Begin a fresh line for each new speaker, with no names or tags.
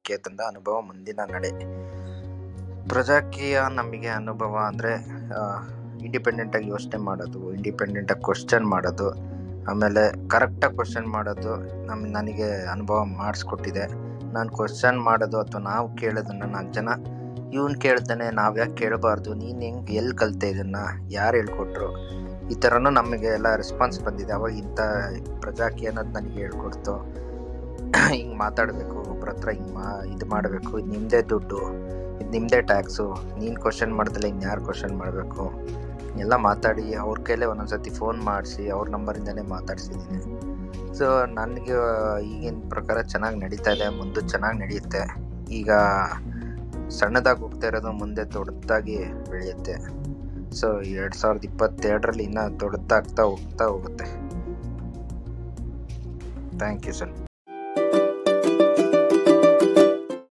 ಪ್ರಜಾಕೀಯ ತಂದ ಅನುಭವ ಮುಂದಿನ ನಡೆ ಪ್ರಜಾಕೀಯ ನಮಗೆ ಅನುಭವ ಅಂದರೆ ಇಂಡಿಪೆಂಡೆಂಟಾಗಿ ಯೋಚನೆ ಮಾಡೋದು ಇಂಡಿಪೆಂಡೆಂಟಾಗಿ ಕ್ವಶನ್ ಮಾಡೋದು ಆಮೇಲೆ ಕರೆಕ್ಟಾಗಿ ಕ್ವಶನ್ ಮಾಡೋದು ನಮ್ ನನಗೆ ಅನುಭವ ಮಾಡಿಸ್ಕೊಟ್ಟಿದೆ ನಾನು ಕ್ವಶನ್ ಮಾಡೋದು ಅಥವಾ ನಾವು ಕೇಳೋದನ್ನು ನಾಲ್ಕು ಜನ ಇವ್ನು ಕೇಳ್ತಾನೆ ನಾವು ಯಾಕೆ ಕೇಳಬಾರ್ದು ನೀನು ಹೆಂಗೆ ಎಲ್ಲಿ ಕಲಿತೆ ಇದನ್ನು ಯಾರು ಹೇಳ್ಕೊಟ್ರು ಈ ಥರನೂ ನಮಗೆ ಎಲ್ಲ ರೆಸ್ಪಾನ್ಸ್ ಬಂದಿದೆ ಅವಾಗ ಇಂಥ ಪ್ರಜಾಕೀಯ ಅನ್ನೋದು ನನಗೆ ಹೇಳ್ಕೊಡ್ತು ಹಿಂಗೆ ಮಾತಾಡಬೇಕು ಒಬ್ರ ಹತ್ರ ಹಿಂಗೆ ಮಾ ಇದು ಮಾಡಬೇಕು ಇದು ನಿಮ್ಮದೇ ದುಡ್ಡು ಇದು ನಿಮ್ಮದೇ ಟ್ಯಾಕ್ಸು ನೀನು ಕ್ವಶನ್ ಮಾಡ್ದಲ್ಲ ಇನ್ನು ಯಾರು ಕ್ವಶನ್ ಮಾಡಬೇಕು ಎಲ್ಲ ಮಾತಾಡಿ ಅವ್ರ ಕೈಲೇ ಒಂದೊಂದ್ಸತಿ ಫೋನ್ ಮಾಡಿಸಿ ಅವ್ರ ನಂಬರಿಂದನೇ ಮಾತಾಡ್ಸಿದ್ದೀನಿ ಸೊ ನನಗೆ ಈಗಿನ ಪ್ರಕಾರ ಚೆನ್ನಾಗಿ ನಡೀತಾ ಇದೆ ಮುಂದೆ ಚೆನ್ನಾಗಿ ನಡೆಯುತ್ತೆ ಈಗ ಸಣ್ಣದಾಗಿ ಹೋಗ್ತಾ ಇರೋದು ಮುಂದೆ ದೊಡ್ಡದಾಗಿ ಬೆಳೆಯುತ್ತೆ ಸೊ ಎರಡು ಸಾವಿರದ ಇಪ್ಪತ್ತೆರಡರಲ್ಲಿ ಇನ್ನೂ ದೊಡ್ಡದಾಗ್ತಾ ಹೋಗ್ತಾ ಹೋಗುತ್ತೆ ಥ್ಯಾಂಕ್ ಯು ಸರ್